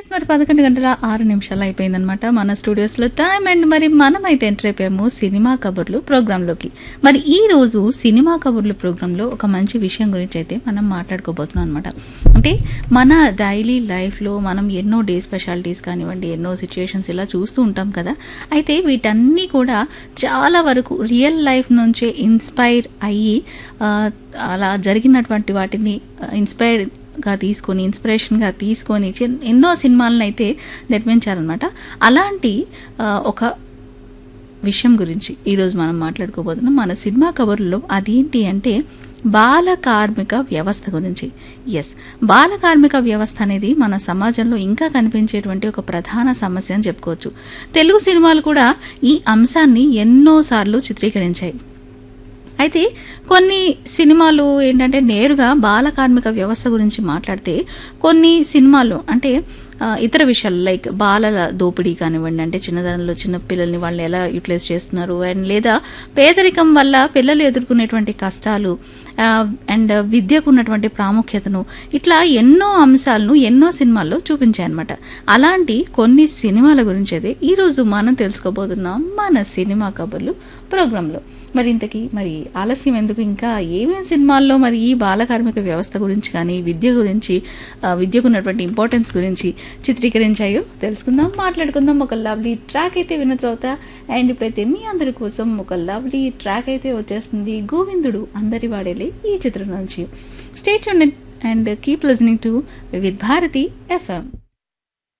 yes మరి పదకొండు గంటల ఆరు నిమిషాలు అయిపోయిందనమాట మన స్టూడియోస్లో టైం అండ్ మరి మనమైతే ఎంటర్ అయిపోయాము సినిమా కబుర్లు ప్రోగ్రాంలోకి మరి ఈ రోజు సినిమా కబుర్లు ప్రోగ్రాంలో ఒక మంచి విషయం గురించి అయితే మనం మాట్లాడుకోబోతున్నాం అనమాట అంటే మన డైలీ లైఫ్లో మనం ఎన్నో డే స్పెషాలిటీస్ కానివ్వండి ఎన్నో సిచ్యుయేషన్స్ ఇలా చూస్తూ ఉంటాం కదా అయితే వీటన్నీ కూడా చాలా వరకు రియల్ లైఫ్ నుంచే ఇన్స్పైర్ అయ్యి ఆ, అలా జరిగినటువంటి వాటిని ఇన్స్పైర్ గా తీసుకొని ఇన్స్పిరేషన్గా తీసుకొని చిన్- ఎన్నో సినిమాలను అయితే నిర్మించారనమాట అలాంటి ఆ, ఒక విషయం గురించి ఈరోజు మనం మాట్లాడుకోబోతున్నాం మన సినిమా కబుర్లో అదేంటి అంటే బాల కార్మిక వ్యవస్థ గురించి ఎస్ బాల కార్మిక వ్యవస్థ అనేది మన సమాజంలో ఇంకా కనిపించేటువంటి ఒక ప్రధాన సమస్య అని చెప్పుకోవచ్చు తెలుగు సినిమాలు కూడా ఈ అంశాన్ని ఎన్నోసార్లు చిత్రీకరించాయి అయితే కొన్ని సినిమాలు ఏంటంటే నేరుగా బాల కార్మిక వ్యవస్థ గురించి మాట్లాడితే కొన్ని సినిమాలు అంటే ఆ, ఇతర విషయాలు లైక్ బాలల దోపిడీ కానివ్వండి అంటే చిన్నదనంలో చిన్న పిల్లల్ని వాళ్ళని ఎలా యూటిలైజ్ చేస్తున్నారు అండ్ లేదా పేదరికం వల్ల పిల్లలు ఎదుర్కొనేటువంటి కష్టాలు ఆ, అండ్ విద్యకు ఉన్నటువంటి ప్రాముఖ్యతను ఇట్లా ఎన్నో అంశాలను ఎన్నో సినిమాల్లో చూపించాయన్నమాట అలాంటి కొన్ని సినిమాల గురించి అయితే ఈరోజు మనం తెలుసుకోబోతున్నాం మన సినిమా కబుర్లు ప్రోగ్రాంలో మరి ఇంతకీ మరి ఆలస్యం ఎందుకు ఇంకా ఏమేమి సినిమాల్లో మరి ఈ బాల కార్మిక వ్యవస్థ గురించి కానీ విద్య గురించి ఆ, విద్యకు ఉన్నటువంటి ఇంపార్టెన్స్ గురించి చిత్రీకరించాయో తెలుసుకుందాం మాట్లాడుకుందాం ఒక లవ్లీ ట్రాక్ అయితే విన్న తర్వాత అండ్ ఇప్పుడైతే మీ అందరి కోసం ఒక లవ్లీ ట్రాక్ అయితే వచ్చేస్తుంది గోవిందుడు అందరి వాడేలే ఈ చిత్రం నుంచి state and keep listening to with Bharathi FM